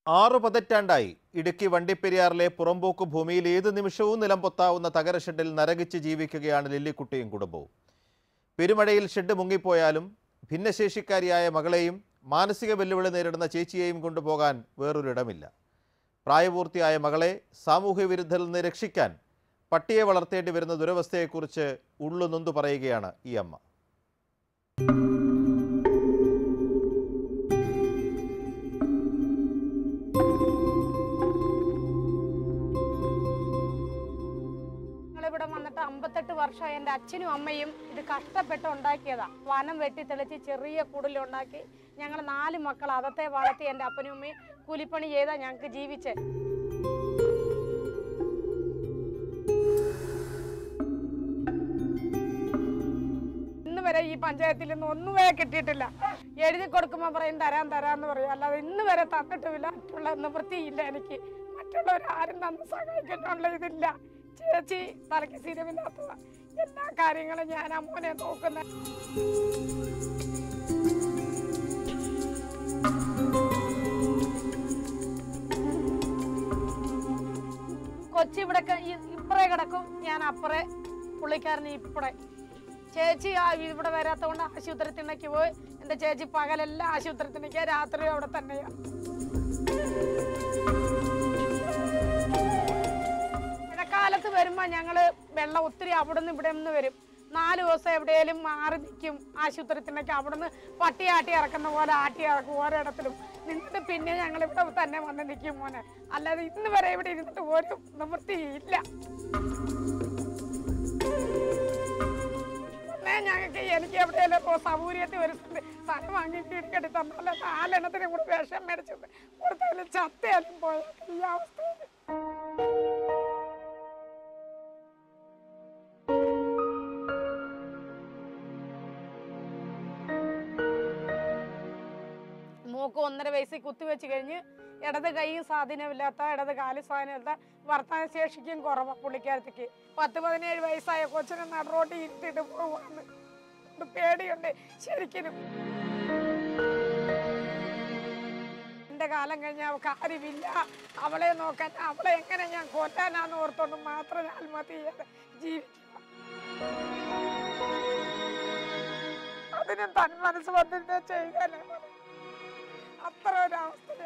ആറു പതിറ്റാണ്ടായി ഇടുക്കി വണ്ടിപ്പെരിയാറിലെ പുറമ്പോക്ക് ഭൂമിയിൽ ഏത് നിമിഷവും നിലം പൊത്താവുന്ന തകര ഷെഡിൽ നരകിച്ച് ജീവിക്കുകയാണ് ലില്ലിക്കുട്ടിയും കുടുംബവും പെരുമഴയിൽ ഷെഡ് മുങ്ങിപ്പോയാലും ഭിന്നശേഷിക്കാരിയായ മകളെയും മാനസിക വെല്ലുവിളി നേരിടുന്ന ചേച്ചിയെയും കൊണ്ടുപോകാൻ വേറൊരിടമില്ല പ്രായപൂർത്തിയായ മകളെ സാമൂഹ്യ വിരുദ്ധരിൽ നിന്ന് രക്ഷിക്കാൻ പട്ടിയെ വളർത്തേണ്ടി വരുന്ന ദുരവസ്ഥയെക്കുറിച്ച് ഉള്ളുനൊന്തു പറയുകയാണ് ഈ അമ്മ ഞങ്ങളിവിടെ വന്നിട്ട് അമ്പത്തെട്ട് വർഷം എൻ്റെ അച്ഛനും അമ്മയും ഇത് കഷ്ടപ്പെട്ട് ഉണ്ടാക്കിയതാ വനം വെട്ടി തെളിച്ച് ചെറിയ കുടിലുണ്ടാക്കി ഞങ്ങൾ നാല് മക്കൾ അതത്തെ വളർത്തി എൻ്റെ അപ്പനും അമ്മയും കൂലിപ്പണി ചെയ്താ ഞങ്ങൾക്ക് ജീവിച്ചേ ഇന്ന് വരെ ഈ പഞ്ചായത്തിൽ നിന്ന് ഒന്നുമേ കിട്ടിയിട്ടില്ല എഴുതി കൊടുക്കുമ്പോൾ പറയും തരാൻ തരാന്ന് പറയും അല്ലാതെ ഇന്ന് വരെ തന്നിട്ടുമില്ല മറ്റുള്ള നിവൃത്തിയില്ല എനിക്ക് മറ്റുള്ളവർ ആരും തന്ന് സഹായിക്കാനുള്ള ഇതില്ല ചേച്ചി തലയ്ക്ക് സ്ഥിരമില്ലാത്തതാ എല്ലാ കാര്യങ്ങളും ഞാൻ അമ്മനെ നോക്കുന്ന കൊച്ചി ഇവിടെ ഇപ്പറേ കിടക്കും ഞാൻ അപ്പറേ പുള്ളിക്കാരന് ഇപ്പറേ ചേച്ചി ആ ഇവിടെ വരാത്തതുകൊണ്ട് ആശുപത്രി തിണ്ണയ്ക്ക് പോയി എൻ്റെ ചേച്ചി പകലെല്ലാം ആശുപത്രി തിണ്ണയ്ക്ക് രാത്രി അവിടെ തന്നെയാ മഴക്കാലത്ത് വരുമ്പോ ഞങ്ങള് വെള്ളം ഒത്തിരി അവിടെ നിന്ന് ഇവിടെ നിന്ന് വരും നാല് ദിവസം എവിടെയെങ്കിലും മാറി നിൽക്കും ആശുപത്രി തിണ്ണയ്ക്ക് അവിടുന്ന് പട്ടി ആട്ടി ഇറക്കുന്ന പോലെ ആട്ടി ഇറക്കും ഓരോയിടത്തിലും നിന്നിട്ട് പിന്നെ ഞങ്ങൾ ഇവിടെ തന്നെ വന്ന് നിൽക്കും മോനെ അല്ലാതെ ഇന്ന് വരെ ഇവിടെ ഇരുന്നിട്ട് ഒരു നിവൃത്തിയില്ല പിന്നെ ഞങ്ങൾക്ക് എനിക്ക് എവിടെയെങ്കിലും സൗകര്യത്തിൽ ഒരു സ്ഥ- സ്ഥലം വാങ്ങി വീട് കെട്ടി തന്നാലോ നാലെണ്ണത്തിനും കൂടി വിഷം മേടിച്ചത് കൊടുത്താലും ചത്തയാലും പോയ ഈ അവസ്ഥയിൽ മൂക്ക് ഒന്നര വയസ്സിൽ കുത്തിവെച്ച് കഴിഞ്ഞ് ഇടത് കൈയും സ്വാധീനമില്ലാത്ത ഇടത് കാലും സ്വാധീനമില്ലാത്ത വർത്തമാന ശേഷിക്കും കുറവാണ് പുള്ളിക്കാരത്തേക്ക് പത്ത് പതിനേഴ് വയസ്സായ കൊച്ചിനെ നടുറോട്ട് ഇരുത്തിയിട്ട് പോവാന്ന് ഇത് പേടിയുണ്ട് ശരിക്കും എന്റെ കാലം കഴിഞ്ഞ അവൾക്ക് ആരുമില്ല അവളെ നോക്കാൻ അവളെ എങ്ങനെ ഞാൻ കൊല്ലാനാന്ന് ഓർത്തോണ്ട് മാത്രം ഞാൻ ആത്മഹത്യ ചെയ്യാതെ ജീവിക്കുക അതിനും തൻ മനസ്സ് വന്നിട്ട് ചെയ്താലേ അത്ര ഒരവസ്ഥ